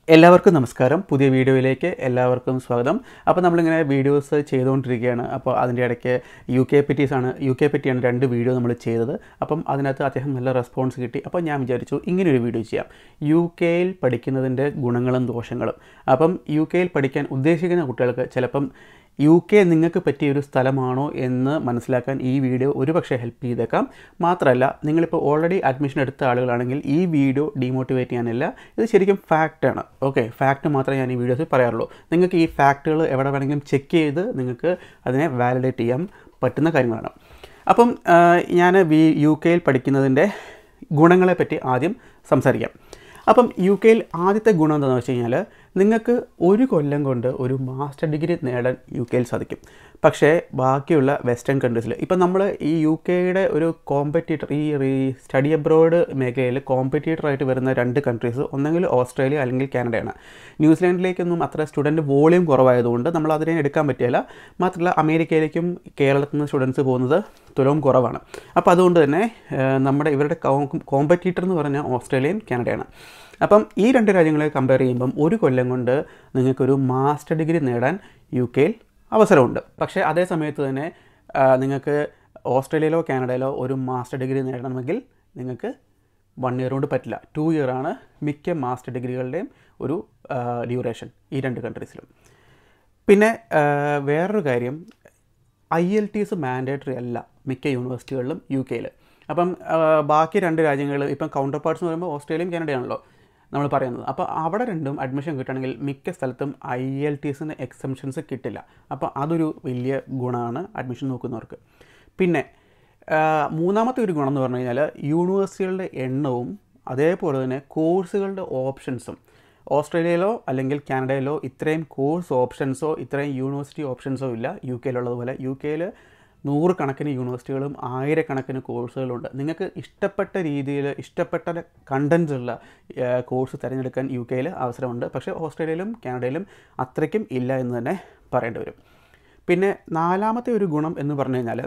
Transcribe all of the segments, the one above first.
എല്ലാവർക്കും നമസ്കാരം പുതിയ വീഡിയോയിലേക്ക് എല്ലാവർക്കും സ്വാഗതം അപ്പോൾ നമ്മളിങ്ങനെ വീഡിയോസ് ചെയ്തുകൊണ്ടിരിക്കുകയാണ് അപ്പോൾ അതിൻ്റെ ഇടയ്ക്ക് യു കെ പറ്റീസാണ് യു കെ പറ്റിയാണ് രണ്ട് വീഡിയോ നമ്മൾ ചെയ്തത് അപ്പം അതിനകത്ത് അദ്ദേഹം നല്ല റെസ്പോൺസ് കിട്ടി അപ്പോൾ ഞാൻ വിചാരിച്ചു ഇങ്ങനെ ഒരു വീഡിയോ ചെയ്യാം യു കെയിൽ പഠിക്കുന്നതിൻ്റെ ഗുണങ്ങളും ദോഷങ്ങളും അപ്പം യു കെയിൽ പഠിക്കാൻ ഉദ്ദേശിക്കുന്ന കുട്ടികൾക്ക് ചിലപ്പം യു കെ നിങ്ങൾക്ക് പറ്റിയൊരു സ്ഥലമാണോ എന്ന് മനസ്സിലാക്കാൻ ഈ വീഡിയോ ഒരുപക്ഷെ ഹെൽപ്പ് ചെയ്തേക്കാം മാത്രമല്ല നിങ്ങളിപ്പോൾ ഓൾറെഡി അഡ്മിഷൻ എടുത്ത ആളുകളാണെങ്കിൽ ഈ വീഡിയോ ഡീമോട്ടിവേറ്റ് ചെയ്യാനില്ല ഇത് ശരിക്കും ഫാക്റ്റാണ് ഓക്കെ ഫാക്റ്റ് മാത്രമേ ഞാൻ ഈ വീഡിയോസിൽ പറയാറുള്ളൂ നിങ്ങൾക്ക് ഈ ഫാക്റ്റുകൾ എവിടെ വേണമെങ്കിലും ചെക്ക് ചെയ്ത് നിങ്ങൾക്ക് അതിനെ വാലിഡേറ്റ് ചെയ്യാൻ പറ്റുന്ന കാര്യങ്ങളാണ് അപ്പം ഞാൻ വി യു കെയിൽ പഠിക്കുന്നതിൻ്റെ ഗുണങ്ങളെപ്പറ്റി ആദ്യം സംസാരിക്കാം അപ്പം യു കെയിൽ ആദ്യത്തെ ഗുണം എന്താണെന്ന് വെച്ച് കഴിഞ്ഞാൽ നിങ്ങൾക്ക് ഒരു കൊല്ലം കൊണ്ട് ഒരു മാസ്റ്റർ ഡിഗ്രി നേടാൻ യു കെയിൽ സാധിക്കും പക്ഷേ ബാക്കിയുള്ള വെസ്റ്റേൺ കൺട്രീസിൽ ഇപ്പം നമ്മൾ ഈ യു കെയുടെ ഒരു കോമ്പറ്റീറ്റർ ഈ റീ സ്റ്റഡി അബ്രോഡ് മേഖലയിൽ കോമ്പറ്റീറ്റർ ആയിട്ട് വരുന്ന രണ്ട് കൺട്രീസ് ഒന്നെങ്കിൽ ഓസ്ട്രേലിയ അല്ലെങ്കിൽ കാനഡയാണ് ന്യൂസിലാൻഡിലേക്കൊന്നും അത്ര സ്റ്റുഡൻറ്റ് വോളിയം കുറവായതുകൊണ്ട് നമ്മൾ അതിനെ എടുക്കാൻ പറ്റില്ല മാത്രമല്ല അമേരിക്കയിലേക്കും കേരളത്തിൽ നിന്ന് സ്റ്റുഡൻസ് പോകുന്നത് തുലവും കുറവാണ് അപ്പോൾ അതുകൊണ്ട് തന്നെ നമ്മുടെ ഇവരുടെ കോമ്പറ്റീറ്റർ എന്ന് പറഞ്ഞാൽ ഓസ്ട്രേലിയയും കാനഡയാണ് അപ്പം ഈ രണ്ട് രാജ്യങ്ങളെ കമ്പയർ ചെയ്യുമ്പം ഒരു കൊല്ലം കൊണ്ട് നിങ്ങൾക്കൊരു മാസ്റ്റർ ഡിഗ്രി നേടാൻ യു കെയിൽ അവസരമുണ്ട് പക്ഷേ അതേ സമയത്ത് തന്നെ നിങ്ങൾക്ക് ഓസ്ട്രേലിയയിലോ കാനഡയിലോ ഒരു മാസ്റ്റർ ഡിഗ്രി നേടണമെങ്കിൽ നിങ്ങൾക്ക് വൺ ഇയർ കൊണ്ട് പറ്റില്ല ടു ഇയർ ആണ് മിക്ക മാസ്റ്റർ ഡിഗ്രികളുടെയും ഒരു ഡ്യൂറേഷൻ ഈ രണ്ട് കൺട്രീസിലും പിന്നെ വേറൊരു കാര്യം I L IELTS mandatory അല്ല മിക്ക യൂണിവേഴ്സിറ്റികളിലും യു കെയിൽ അപ്പം ബാക്കി രണ്ട് രാജ്യങ്ങൾ ഇപ്പം കൗണ്ടർ പാർട്സ് എന്ന് പറയുമ്പോൾ ഓസ്ട്രേലിയയും കാനഡയാണല്ലോ നമ്മൾ പറയുന്നത് അപ്പോൾ അവിടെ രണ്ടും അഡ്മിഷൻ കിട്ടുകയാണെങ്കിൽ മിക്ക സ്ഥലത്തും ഐ എൽ ടി എസിന് എക്സംഷൻസ് കിട്ടില്ല അപ്പോൾ അതൊരു വലിയ ഗുണമാണ് അഡ്മിഷൻ നോക്കുന്നവർക്ക് പിന്നെ മൂന്നാമത്തെ ഒരു ഗുണം എന്ന് പറഞ്ഞു കഴിഞ്ഞാൽ യൂണിവേഴ്സിറ്റികളുടെ എണ്ണവും അതേപോലെ തന്നെ കോഴ്സുകളുടെ ഓപ്ഷൻസും ഓസ്ട്രേലിയയിലോ അല്ലെങ്കിൽ കാനഡയിലോ ഇത്രയും കോഴ്സ് ഓപ്ഷൻസോ ഇത്രയും യൂണിവേഴ്സിറ്റി ഓപ്ഷൻസോ ഇല്ല യു കെയിലുള്ളതുപോലെ യു കെയിൽ നൂറുകണക്കിന് യൂണിവേഴ്സിറ്റികളും ആയിരക്കണക്കിന് കോഴ്സുകളുണ്ട് നിങ്ങൾക്ക് ഇഷ്ടപ്പെട്ട രീതിയിൽ ഇഷ്ടപ്പെട്ട കണ്ടൻസ് ഉള്ള കോഴ്സ് തിരഞ്ഞെടുക്കാൻ യു കെയിൽ അവസരമുണ്ട് പക്ഷേ ഓസ്ട്രേലിയയിലും കാനഡയിലും അത്രയ്ക്കും ഇല്ല എന്ന് തന്നെ പറയേണ്ടി വരും പിന്നെ നാലാമത്തെ ഒരു ഗുണം എന്ന് പറഞ്ഞു കഴിഞ്ഞാൽ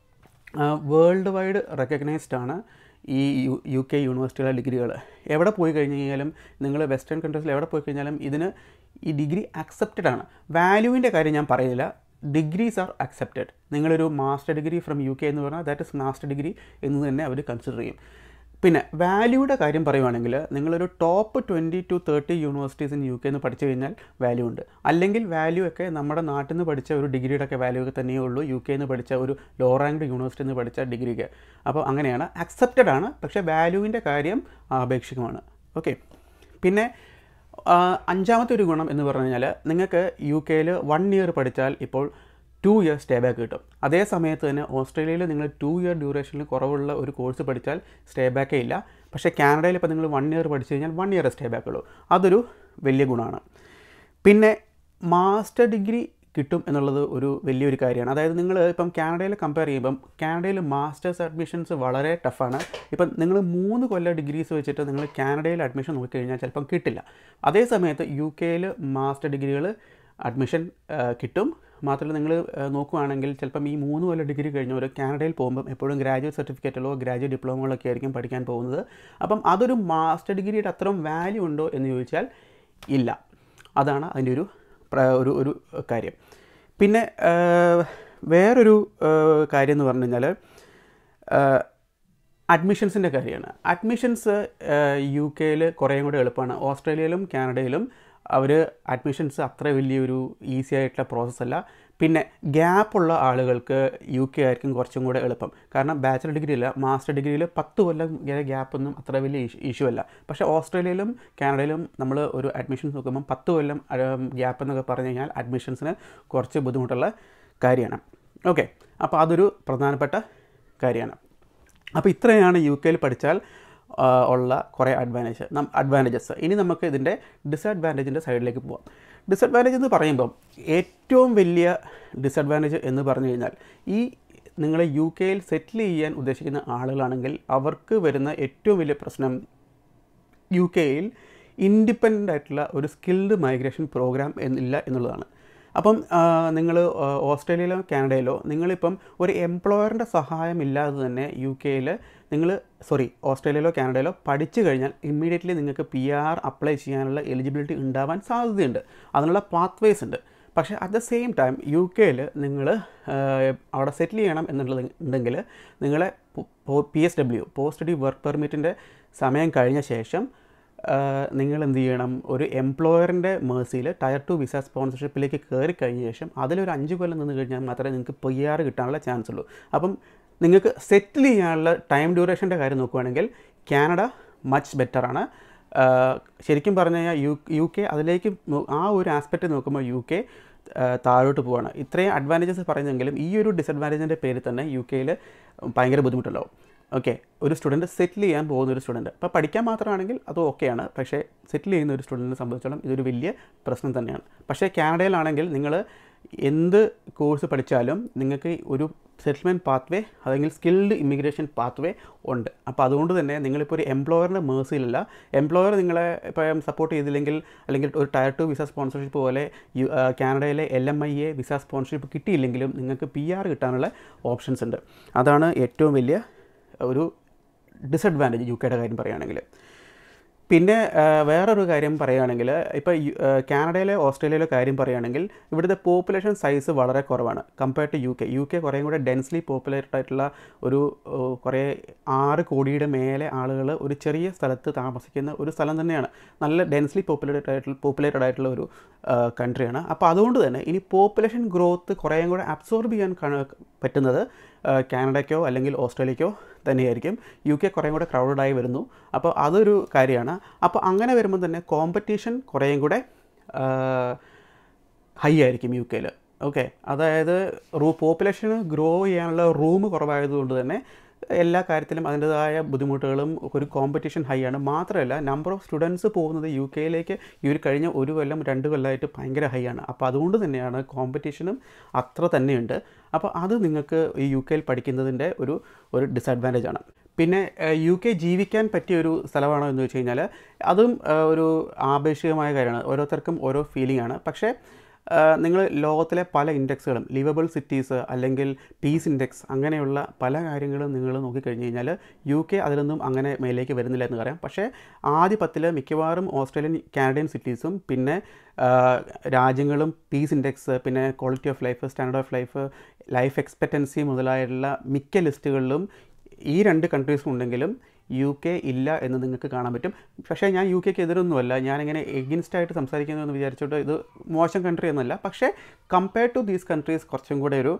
വേൾഡ് വൈഡ് റെക്കഗ്നൈസ്ഡ് ആണ് ഈ യു യു കെ യൂണിവേഴ്സിറ്റിയിലെ ഡിഗ്രികൾ എവിടെ പോയി കഴിഞ്ഞ് കഴിഞ്ഞാലും നിങ്ങൾ വെസ്റ്റേൺ കൺട്രീസിൽ എവിടെ പോയി കഴിഞ്ഞാലും ഇതിന് ഈ ഡിഗ്രി അക്സെപ്റ്റഡ് ആണ് വാല്യൂവിൻ്റെ കാര്യം ഞാൻ പറയുന്നില്ല ഡിഗ്രീസ് ആർ അക്സെപ്റ്റഡ് നിങ്ങളൊരു master degree from U K എന്ന് പറഞ്ഞാൽ ദാറ്റ് ഇസ് മാസ്റ്റർ ഡിഗ്രി എന്ന് തന്നെ അവർ കൺസിഡർ ചെയ്യും പിന്നെ വാല്യൂയുടെ കാര്യം പറയുവാണെങ്കിൽ നിങ്ങളൊരു top twenty to thirty universities in U K എന്ന് പഠിച്ചു കഴിഞ്ഞാൽ വാല്യൂ ഉണ്ട് അല്ലെങ്കിൽ വാല്യൂ ഒക്കെ നമ്മുടെ നാട്ടിൽ നിന്ന് പഠിച്ച ഒരു ഡിഗ്രിയുടെ ഒക്കെ വാല്യൂ ഒക്കെ തന്നെയേ ഉള്ളൂ യു കെ എന്ന് പഠിച്ച ഒരു ലോ റാങ്ക്ഡ് യൂണിവേഴ്സിറ്റി എന്ന് പഠിച്ച ഡിഗ്രിക്ക് അപ്പോൾ അങ്ങനെയാണ് അക്സെപ്റ്റഡ് ആണ് പക്ഷേ വാല്യൂവിൻ്റെ കാര്യം ആപേക്ഷികമാണ് ഓക്കെ പിന്നെ അഞ്ചാമത്തെ ഒരു ഗുണം എന്ന് പറഞ്ഞു കഴിഞ്ഞാൽ നിങ്ങൾക്ക് യു കെയിൽ വൺ ഇയർ പഠിച്ചാൽ ഇപ്പോൾ ടു ഇയർ സ്റ്റേ ബാക്ക് കിട്ടും അതേ സമയത്ത് തന്നെ ഓസ്ട്രേലിയയിൽ നിങ്ങൾ ടു ഇയർ ഡ്യൂറേഷനിൽ കുറവുള്ള ഒരു കോഴ്സ് പഠിച്ചാൽ സ്റ്റേ ബാക്കേ ഇല്ല പക്ഷേ കാനഡയിൽ ഇപ്പോൾ നിങ്ങൾ വൺ ഇയർ പഠിച്ചു കഴിഞ്ഞാൽ വൺ ഇയർ സ്റ്റേ ബാക്ക് ഉള്ളൂ അതൊരു വലിയ ഗുണമാണ് പിന്നെ മാസ്റ്റർ ഡിഗ്രി കിട്ടും എന്നുള്ളത് ഒരു വലിയൊരു കാര്യമാണ് അതായത് നിങ്ങൾ ഇപ്പം കാനഡയിൽ കമ്പയർ ചെയ്യുമ്പം കാനഡയിൽ മാസ്റ്റേഴ്സ് അഡ്മിഷൻസ് വളരെ ടഫാണ് ഇപ്പം നിങ്ങൾ മൂന്ന് കൊല്ല ഡിഗ്രീസ് വെച്ചിട്ട് നിങ്ങൾ കാനഡയിൽ അഡ്മിഷൻ നോക്കിക്കഴിഞ്ഞാൽ ചിലപ്പം കിട്ടില്ല അതേ സമയത്ത് യു കെയിൽ മാസ്റ്റർ ഡിഗ്രികൾ അഡ്മിഷൻ കിട്ടും മാത്രമല്ല നിങ്ങൾ നോക്കുകയാണെങ്കിൽ ചിലപ്പം ഈ മൂന്ന് കൊല്ലം ഡിഗ്രി കഴിഞ്ഞവർ കാനഡയിൽ പോകുമ്പം എപ്പോഴും ഗ്രാജുവേറ്റ് സർട്ടിഫിക്കറ്റുകളോ ഗ്രാജുവേറ്റ് ഡിപ്ലോമകളൊക്കെ ആയിരിക്കും പഠിക്കാൻ പോകുന്നത് അപ്പം അതൊരു മാസ്റ്റർ ഡിഗ്രിയുടെ അത്രയും വാല്യൂ ഉണ്ടോ എന്ന് ചോദിച്ചാൽ ഇല്ല അതാണ് അതിൻ്റെ ഒരു ഒരു ഒരു കാര്യം പിന്നെ വേറൊരു കാര്യം എന്ന് പറഞ്ഞു കഴിഞ്ഞാൽ അഡ്മിഷൻസിൻ്റെ കാര്യമാണ് അഡ്മിഷൻസ് യു കെയിൽ കുറേയും കൂടെ എളുപ്പമാണ് ഓസ്ട്രേലിയയിലും കാനഡയിലും അവർ അഡ്മിഷൻസ് അത്ര വലിയൊരു ഈസി ആയിട്ടുള്ള പ്രോസസ്സല്ല പിന്നെ ഗ്യാപ്പുള്ള ആളുകൾക്ക് യു കെ ആയിരിക്കും കുറച്ചും കൂടെ എളുപ്പം കാരണം ബാച്ചിലർ ഡിഗ്രി ഇല്ല മാസ്റ്റർ ഡിഗ്രിയിൽ പത്ത് കൊല്ലം ഗ്യാപ്പൊന്നും അത്ര വലിയ ഇഷ്യൂ അല്ല പക്ഷേ ഓസ്ട്രേലിയയിലും കാനഡയിലും നമ്മൾ ഒരു അഡ്മിഷൻ നോക്കുമ്പം പത്ത് കൊല്ലം ഗ്യാപ്പ് എന്നൊക്കെ പറഞ്ഞു കഴിഞ്ഞാൽ അഡ്മിഷൻസിന് കുറച്ച് ബുദ്ധിമുട്ടുള്ള കാര്യമാണ് ഓക്കെ അപ്പോൾ അതൊരു പ്രധാനപ്പെട്ട കാര്യമാണ് അപ്പോൾ ഇത്രയാണ് യു കെയിൽ പഠിച്ചാൽ ഉള്ള കുറേ അഡ്വാൻറ്റേജ് അഡ്വാൻറ്റേജസ് ഇനി നമുക്ക് ഇതിൻ്റെ ഡിസഡ്വാൻറ്റേജിൻ്റെ സൈഡിലേക്ക് പോവാം ഡിസഡ്വാൻറ്റേജ് എന്ന് പറയുമ്പം ഏറ്റവും വലിയ ഡിസഡ്വാൻറ്റേജ് എന്ന് പറഞ്ഞു കഴിഞ്ഞാൽ ഈ നിങ്ങൾ യു കെയിൽ സെറ്റിൽ ചെയ്യാൻ ഉദ്ദേശിക്കുന്ന ആളുകളാണെങ്കിൽ അവർക്ക് വരുന്ന ഏറ്റവും വലിയ പ്രശ്നം യു കെയിൽ ഇൻഡിപെൻഡൻ്റ് ആയിട്ടുള്ള ഒരു സ്കിൽഡ് മൈഗ്രേഷൻ പ്രോഗ്രാം എന്നില്ല എന്നുള്ളതാണ് അപ്പം നിങ്ങൾ ഓസ്ട്രേലിയയിലോ കാനഡയിലോ നിങ്ങളിപ്പം ഒരു എംപ്ലോയറിൻ്റെ സഹായം ഇല്ലാതെ തന്നെ യു കെയിൽ നിങ്ങൾ സോറി ഓസ്ട്രേലിയയിലോ കാനഡയിലോ പഠിച്ചു കഴിഞ്ഞാൽ ഇമ്മീഡിയറ്റ്ലി നിങ്ങൾക്ക് പി ആർ അപ്ലൈ ചെയ്യാനുള്ള എലിജിബിലിറ്റി ഉണ്ടാവാൻ സാധ്യതയുണ്ട് അതിനുള്ള പാത്വേസ് ഉണ്ട് പക്ഷേ at the same time U കെയിൽ നിങ്ങൾ അവിടെ സെറ്റിൽ ചെയ്യണം എന്നുള്ളത് ഉണ്ടെങ്കിൽ നിങ്ങളെ P S W post study work പെർമിറ്റിൻ്റെ സമയം കഴിഞ്ഞ ശേഷം നിങ്ങൾ എന്ത് ചെയ്യണം ഒരു എംപ്ലോയറിൻ്റെ മേഴ്സിയിൽ ടയർ ടു വിസ സ്പോൺസർഷിപ്പിലേക്ക് കയറി കഴിഞ്ഞ ശേഷം അതിലൊരു അഞ്ച് കൊല്ലം നിന്ന് കഴിഞ്ഞാൽ മാത്രമേ നിങ്ങൾക്ക് പി ആർ കിട്ടാനുള്ള ചാൻസ് ഉള്ളൂ അപ്പം നിങ്ങൾക്ക് സെറ്റിൽ ചെയ്യാനുള്ള ടൈം ഡ്യൂറേഷൻ്റെ കാര്യം നോക്കുകയാണെങ്കിൽ കാനഡ മച്ച് ബെറ്ററാണ് ശരിക്കും പറഞ്ഞു കഴിഞ്ഞാൽ യു യു കെ അതിലേക്ക് ആ ഒരു ആസ്പെക്റ്റ് നോക്കുമ്പോൾ യു കെ താഴോട്ട് പോവാണ് ഇത്രയും അഡ്വാൻറ്റേജസ് പറയുന്നെങ്കിലും ഈ ഒരു ഡിസഡ്വാൻറ്റേജിൻ്റെ പേരിൽ തന്നെ യു കെയിൽ ഭയങ്കര ബുദ്ധിമുട്ടുണ്ടാവും ഓക്കെ ഒരു സ്റ്റുഡൻറ്റ് സെറ്റിൽ ചെയ്യാൻ പോകുന്ന ഒരു സ്റ്റുഡൻറ്റ് അപ്പോൾ പഠിക്കാൻ മാത്രമാണെങ്കിൽ അത് ഓക്കെയാണ് പക്ഷേ സെറ്റിൽ ചെയ്യുന്ന ഒരു സ്റ്റുഡൻറ്റിനെ സംബന്ധിച്ചോളം ഇതൊരു വലിയ പ്രശ്നം തന്നെയാണ് പക്ഷേ കാനഡയിലാണെങ്കിൽ നിങ്ങൾ എന്ത് കോഴ്സ് പഠിച്ചാലും നിങ്ങൾക്ക് ഒരു സെറ്റിൽമെൻറ്റ് പാത്വേ അല്ലെങ്കിൽ സ്കിൽഡ് ഇമിഗ്രേഷൻ പാത്വേ ഉണ്ട് അപ്പോൾ അതുകൊണ്ട് തന്നെ നിങ്ങളിപ്പോൾ ഒരു എംപ്ലോയറിൻ്റെ മേഴ്സിയിലല്ല എംപ്ലോയർ നിങ്ങളെ ഇപ്പം സപ്പോർട്ട് ചെയ്തില്ലെങ്കിൽ അല്ലെങ്കിൽ ഒരു ടയർ ടു വിസ സ്പോൺസർഷിപ്പ് പോലെ യു കാനഡയിലെ L M I A visa sponsorship കിട്ടിയില്ലെങ്കിലും നിങ്ങൾക്ക് പി ആർ കിട്ടാനുള്ള ഓപ്ഷൻസ് ഉണ്ട് അതാണ് ഏറ്റവും വലിയ ഒരു ഡിസഡ്വാൻറ്റേജ് യു കെയുടെ കാര്യം പറയുകയാണെങ്കിൽ പിന്നെ വേറൊരു കാര്യം പറയുകയാണെങ്കിൽ ഇപ്പോൾ കാനഡയിലെ ഓസ്ട്രേലിയയിലെ കാര്യം പറയുകയാണെങ്കിൽ ഇവിടുത്തെ പോപ്പുലേഷൻ സൈസ് വളരെ കുറവാണ് compared to U K U K കുറേ കൂടെ ഡെൻസ്ലി പോപ്പുലേറ്റഡ് ആയിട്ടുള്ള ഒരു കുറേ ആറ് കോടിയുടെ മേലെ ആളുകൾ ഒരു ചെറിയ സ്ഥലത്ത് താമസിക്കുന്ന ഒരു സ്ഥലം തന്നെയാണ് നല്ല ഡെൻസ്ലി പോപ്പുലേറ്റഡ് ആയിട്ടുള്ള പോപ്പുലേറ്റഡ് ആയിട്ടുള്ള ഒരു കൺട്രിയാണ് അപ്പോൾ അതുകൊണ്ട് തന്നെ ഇനി പോപ്പുലേഷൻ ഗ്രോത്ത് കുറേയും കൂടെ അബ്സോർബ് ചെയ്യാൻ പറ്റുന്നത് കാനഡയ്ക്കോ അല്ലെങ്കിൽ ഓസ്ട്രേലിയക്കോ തന്നെയായിരിക്കും യു കെ കുറേയും കൂടെ ക്രൗഡഡായി വരുന്നു അപ്പോൾ അതൊരു കാര്യമാണ് അപ്പോൾ അങ്ങനെ വരുമ്പോൾ തന്നെ കോമ്പറ്റീഷൻ കുറേയും കൂടെ ഹൈ ആയിരിക്കും യു കെയിൽ ഓക്കെ അതായത് റൂ പോപ്പുലേഷൻ ഗ്രോ ചെയ്യാനുള്ള റൂം കുറവായതുകൊണ്ട് തന്നെ എല്ലാ കാര്യത്തിലും അതിൻ്റെതായ ബുദ്ധിമുട്ടുകളും ഒരു കോമ്പറ്റീഷൻ ഹൈ ആണ് മാത്രമല്ല നമ്പർ ഓഫ് സ്റ്റുഡൻസ് പോകുന്നത് യു കെയിലേക്ക് ഈ ഒരു കഴിഞ്ഞ ഒരു കൊല്ലം രണ്ട് കൊല്ലമായിട്ട് ഭയങ്കര ഹൈ ആണ് അപ്പോൾ അതുകൊണ്ട് തന്നെയാണ് കോമ്പറ്റീഷനും അത്ര തന്നെയുണ്ട് അപ്പോൾ അത് നിങ്ങൾക്ക് ഈ യു കെയിൽ പഠിക്കുന്നതിൻ്റെ ഒരു ഒരു ഡിസഡ്വാൻറ്റേജ് ആണ് പിന്നെ യു കെ ജീവിക്കാൻ പറ്റിയ ഒരു സ്ഥലമാണോ എന്ന് വെച്ച് കഴിഞ്ഞാൽ അതും ഒരു ആപേക്ഷികമായ കാര്യമാണ് ഓരോരുത്തർക്കും ഓരോ ഫീലിംഗ് ആണ് പക്ഷേ നിങ്ങൾ ലോകത്തിലെ പല ഇൻഡെക്സുകളും ലിവബിൾ സിറ്റീസ് അല്ലെങ്കിൽ പീസ് ഇൻഡെക്സ് അങ്ങനെയുള്ള പല കാര്യങ്ങളും നിങ്ങൾ നോക്കിക്കഴിഞ്ഞ് കഴിഞ്ഞാൽ യു കെ അതിലൊന്നും അങ്ങനെ മേലേക്ക് വരുന്നില്ല എന്ന് പറയാം പക്ഷേ ആദ്യ പത്തിൽ മിക്കവാറും ഓസ്ട്രേലിയൻ കാനഡിയൻ സിറ്റീസും പിന്നെ രാജ്യങ്ങളും പീസ് ഇൻഡെക്സ് പിന്നെ quality of life standard of life life expectancy മുതലായുള്ള മിക്ക ലിസ്റ്റുകളിലും ഈ രണ്ട് കൺട്രീസും ഉണ്ടെങ്കിലും യു കെ ഇല്ല എന്ന് നിങ്ങൾക്ക് കാണാൻ പറ്റും പക്ഷേ ഞാൻ യു കെക്ക് എതിരൊന്നുമല്ല ഞാനിങ്ങനെ എഗിൻസ്റ്റ് ആയിട്ട് സംസാരിക്കുന്നതെന്ന് വിചാരിച്ചിട്ട് ഇത് മോശം കൺട്രി എന്നല്ല പക്ഷേ കമ്പയർഡ് ടു ദീസ് കൺട്രീസ് കുറച്ചും കൂടെ ഒരു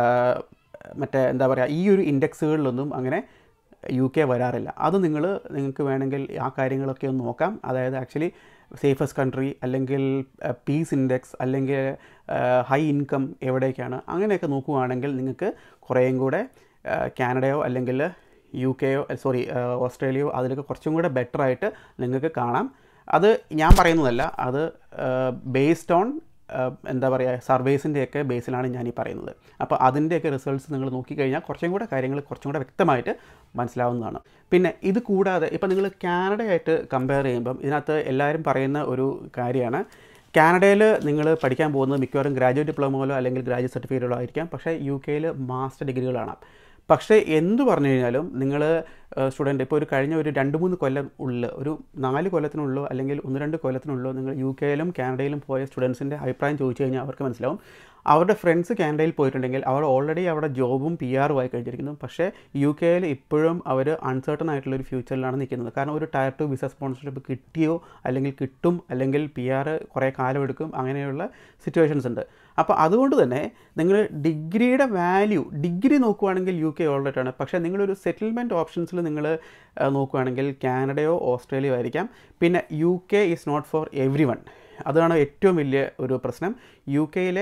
മറ്റേ എന്താ പറയുക ഈ ഒരു ഇൻഡെക്സുകളിലൊന്നും അങ്ങനെ യു കെ വരാറില്ല അത് നിങ്ങൾ നിങ്ങൾക്ക് വേണമെങ്കിൽ ആ കാര്യങ്ങളൊക്കെ ഒന്ന് നോക്കാം അതായത് ആക്ച്വലി സേഫസ്റ്റ് കൺട്രി അല്ലെങ്കിൽ പീസ് ഇൻഡെക്സ് അല്ലെങ്കിൽ ഹൈ ഇൻകം എവിടേക്കാണ് അങ്ങനെയൊക്കെ നോക്കുകയാണെങ്കിൽ നിങ്ങൾക്ക് കുറേയും കൂടെ കാനഡയോ അല്ലെങ്കിൽ യു കെയോ സോറി ഓസ്ട്രേലിയയോ അതിലൊക്കെ കുറച്ചും കൂടെ ബെറ്റർ ആയിട്ട് നിങ്ങൾക്ക് കാണാം അത് ഞാൻ പറയുന്നതല്ല അത് ബേസ്ഡ് ഓൺ എന്താ പറയുക സർവേസിൻ്റെയൊക്കെ ബേസിലാണ് ഞാൻ ഈ പറയുന്നത് അപ്പോൾ അതിൻ്റെയൊക്കെ റിസൾട്ട്സ് നിങ്ങൾ നോക്കിക്കഴിഞ്ഞാൽ കുറച്ചും കൂടെ കാര്യങ്ങൾ കുറച്ചും കൂടെ വ്യക്തമായിട്ട് മനസ്സിലാവുന്നതാണ് പിന്നെ ഇത് കൂടാതെ ഇപ്പോൾ നിങ്ങൾ കാനഡയായിട്ട് കമ്പയർ ചെയ്യുമ്പം ഇതിനകത്ത് എല്ലാവരും പറയുന്ന ഒരു കാര്യമാണ് കാനഡയിൽ നിങ്ങൾ പഠിക്കാൻ പോകുന്നത് മിക്കവാറും ഗ്രാജുവേറ്റ് ഡിപ്ലോമയിലോ അല്ലെങ്കിൽ ഗ്രാജുവേറ്റ് സർട്ടിഫിക്കറ്റുകളോ ആയിരിക്കാം പക്ഷേ യു കെയിൽ മാസ്റ്റർ ഡിഗ്രികളാണ് പക്ഷേ എന്ത് പറഞ്ഞു കഴിഞ്ഞാലും നിങ്ങൾ സ്റ്റുഡൻറ്റ് ഇപ്പോൾ ഒരു കഴിഞ്ഞ ഒരു രണ്ട് മൂന്ന് കൊല്ലം ഉള്ളിൽ ഒരു നാല് കൊല്ലത്തിനുള്ളോ അല്ലെങ്കിൽ ഒന്ന് രണ്ട് കൊല്ലത്തിനുള്ളോ നിങ്ങൾ യു കെയിലും കാനഡയിലും പോയ സ്റ്റുഡൻസിൻ്റെ അഭിപ്രായം ചോദിച്ചു കഴിഞ്ഞാൽ അവർക്ക് മനസ്സിലാവും അവരുടെ ഫ്രണ്ട്സ് കാനഡയിൽ പോയിട്ടുണ്ടെങ്കിൽ അവർ ഓൾറെഡി അവിടെ ജോബും പി ആറും ആയി കഴിഞ്ഞിരിക്കുന്നു പക്ഷേ യു കെയിൽ ഇപ്പോഴും അവർ അൺസർട്ടൺ ആയിട്ടുള്ള ഒരു ഫ്യൂച്ചറിലാണ് നിൽക്കുന്നത് കാരണം ഒരു ടയർ ടു വിസ സ്പോൺസർഷിപ്പ് കിട്ടിയോ അല്ലെങ്കിൽ കിട്ടും അല്ലെങ്കിൽ പി ആർ കുറേ കാലം എടുക്കും അങ്ങനെയുള്ള സിറ്റുവേഷൻസ് ഉണ്ട് അപ്പോൾ അതുകൊണ്ട് തന്നെ നിങ്ങൾ ഡിഗ്രിയുടെ വാല്യൂ ഡിഗ്രി നോക്കുവാണെങ്കിൽ യു കെ ഓൾറെഡി ആണ് പക്ഷേ നിങ്ങളൊരു സെറ്റിൽമെൻറ്റ് ഓപ്ഷൻസിൽ നിങ്ങൾ നോക്കുകയാണെങ്കിൽ കാനഡയോ ഓസ്ട്രേലിയയോ ആയിരിക്കാം പിന്നെ U K is not for every one അതാണ് ഏറ്റവും വലിയ ഒരു പ്രശ്നം യു കെയിലെ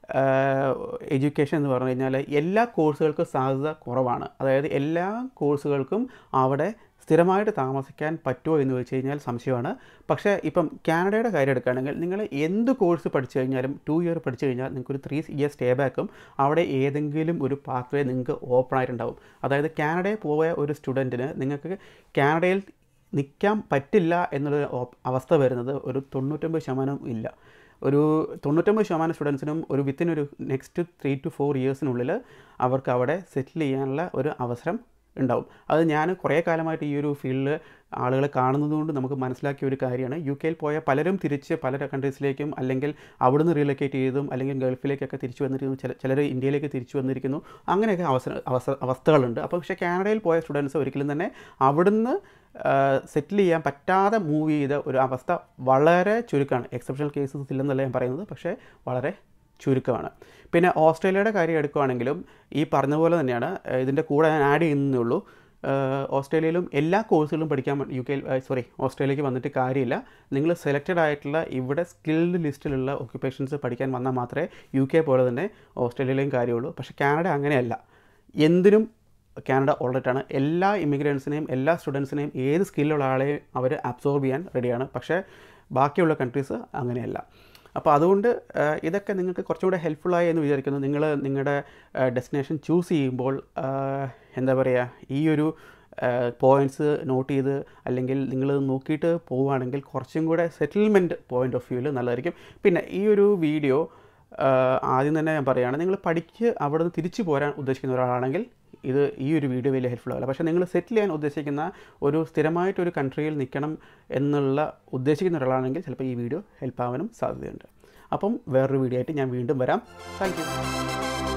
എഡ്യൂക്കേഷൻ എന്ന് പറഞ്ഞു കഴിഞ്ഞാൽ എല്ലാ കോഴ്സുകൾക്കും സാധ്യത കുറവാണ് അതായത് എല്ലാ കോഴ്സുകൾക്കും അവിടെ സ്ഥിരമായിട്ട് താമസിക്കാൻ പറ്റുമോ എന്ന് വെച്ച് കഴിഞ്ഞാൽ സംശയമാണ് പക്ഷേ ഇപ്പം കാനഡയുടെ കാര്യം എടുക്കുകയാണെങ്കിൽ നിങ്ങൾ എന്ത് കോഴ്സ് പഠിച്ചു കഴിഞ്ഞാലും ടു ഇയർ പഠിച്ചു കഴിഞ്ഞാൽ നിങ്ങൾക്കൊരു ത്രീ ഇയർ സ്റ്റേ ബാക്കും അവിടെ ഏതെങ്കിലും ഒരു പാത്വേ നിങ്ങൾക്ക് ഓപ്പൺ ആയിട്ടുണ്ടാവും അതായത് കാനഡയിൽ പോയ ഒരു സ്റ്റുഡൻറ്റിന് നിങ്ങൾക്ക് കാനഡയിൽ നിൽക്കാൻ പറ്റില്ല എന്നുള്ള അവസ്ഥ വരുന്നത് ഒരു തൊണ്ണൂറ്റൊമ്പത് ശതമാനം ഇല്ല ഒരു തൊണ്ണൂറ്റൊമ്പത് ശതമാനം സ്റ്റുഡൻസിനും ഒരു വിത്തിൻ ഒരു നെക്സ്റ്റ് ത്രീ ടു ഫോർ ഇയേഴ്സിനുള്ളിൽ അവർക്ക് അവിടെ സെറ്റിൽ ചെയ്യാനുള്ള ഒരു അവസരം ഉണ്ടാവും അത് ഞാൻ കുറേ കാലമായിട്ട് ഈ ഒരു ഫീൽഡിൽ ആളുകളെ കാണുന്നതുകൊണ്ട് നമുക്ക് മനസ്സിലാക്കിയ ഒരു കാര്യമാണ് യു കെയിൽ പോയ പലരും തിരിച്ച് പല കൺട്രീസിലേക്കും അല്ലെങ്കിൽ അവിടുന്ന് റീലൊക്കേറ്റ് ചെയ്തും അല്ലെങ്കിൽ ഗൾഫിലേക്കൊക്കെ തിരിച്ചു വന്നിരിക്കുന്നു ചില ചിലർ ഇന്ത്യയിലേക്ക് തിരിച്ചു വന്നിരിക്കുന്നു അങ്ങനെയൊക്കെ അവസര അവസ അവസ്ഥകളുണ്ട് അപ്പോൾ പക്ഷേ കാനഡയിൽ പോയ സ്റ്റുഡൻസ് ഒരിക്കലും തന്നെ അവിടുന്ന് സെറ്റിൽ ചെയ്യാൻ പറ്റാതെ മൂവ് ചെയ്ത ഒരു അവസ്ഥ വളരെ ചുരുക്കമാണ് എക്സെപ്ഷണൽ കേസസ് ഇല്ലെന്നല്ല ഞാൻ പറയുന്നത് പക്ഷേ വളരെ ചുരുക്കമാണ് പിന്നെ ഓസ്ട്രേലിയയുടെ കാര്യം എടുക്കുകയാണെങ്കിലും ഈ പറഞ്ഞ പോലെ തന്നെയാണ് ഏഹ് ഇതിൻ്റെ കൂടെ ഞാൻ ആഡ് ചെയ്യുന്നേ ഉള്ളൂ ഏഹ് ഓസ്ട്രേലിയയിലും എല്ലാ കോഴ്സുകളും പഠിക്കാൻ യു കെയിൽ സോറി ഓസ്ട്രേലിയക്ക് വന്നിട്ട് കാര്യമില്ല നിങ്ങൾ സെലക്റ്റഡ് ആയിട്ടുള്ള ഇവിടെ സ്കിൽഡ് ലിസ്റ്റിലുള്ള ഒക്യുപ്പേഷൻസ് പഠിക്കാൻ വന്നാൽ മാത്രമേ യു കെ പോലെ തന്നെ ഓസ്ട്രേലിയയിലെയും കാര്യമുള്ളൂ പക്ഷേ കാനഡ അങ്ങനെയല്ല എന്തിനും കാനഡ ഓൾറെഡിയാണ് എല്ലാ ഇമിഗ്രൻസിനെയും എല്ലാ സ്റ്റുഡൻസിനെയും ഏത് സ്കില്ലുള്ള ആളെയും അവർ അബ്സോർബ് ചെയ്യാൻ റെഡിയാണ് പക്ഷേ ബാക്കിയുള്ള കൺട്രീസ് അങ്ങനെയല്ല അപ്പോൾ അതുകൊണ്ട് ആ, ഇതൊക്കെ നിങ്ങൾക്ക് കുറച്ചുകൂടെ ഹെൽപ്ഫുള്ളായി എന്ന് വിചാരിക്കുന്നു നിങ്ങൾ നിങ്ങളുടെ ഡെസ്റ്റിനേഷൻ ചൂസ് ചെയ്യുമ്പോൾ ആ, എന്താ പറയുക ഈ ഒരു പോയിൻറ്റ്സ് നോട്ട് ചെയ്ത് അല്ലെങ്കിൽ നിങ്ങൾ നോക്കിയിട്ട് പോവുകയാണെങ്കിൽ കുറച്ചും കൂടെ സെറ്റിൽമെൻറ്റ് പോയിൻ്റ് ഓഫ് വ്യൂവിൽ നല്ലതായിരിക്കും പിന്നെ ഈ ഒരു വീഡിയോ ആദ്യം തന്നെ ഞാൻ പറയുകയാണ് നിങ്ങൾ പഠിക്ക് അവിടെ നിന്ന് തിരിച്ചു പോരാൻ ഉദ്ദേശിക്കുന്ന ഒരാളാണെങ്കിൽ ഇത് ഈ ഒരു വീഡിയോ വലിയ ഹെൽപ്ഫുൾ ആവില്ല പക്ഷേ നിങ്ങൾ സെറ്റിൽ ചെയ്യാൻ ഉദ്ദേശിക്കുന്ന ഒരു സ്ഥിരമായിട്ടൊരു കൺട്രിയിൽ നിൽക്കണം എന്നുള്ള ഉദ്ദേശിക്കുന്ന ഒരാളാണെങ്കിൽ ചിലപ്പോൾ ഈ വീഡിയോ ഹെൽപ്പ് ആവാനും സാധ്യതയുണ്ട് അപ്പം വേറൊരു വീഡിയോ ആയിട്ട് ഞാൻ വീണ്ടും വരാം താങ്ക് യു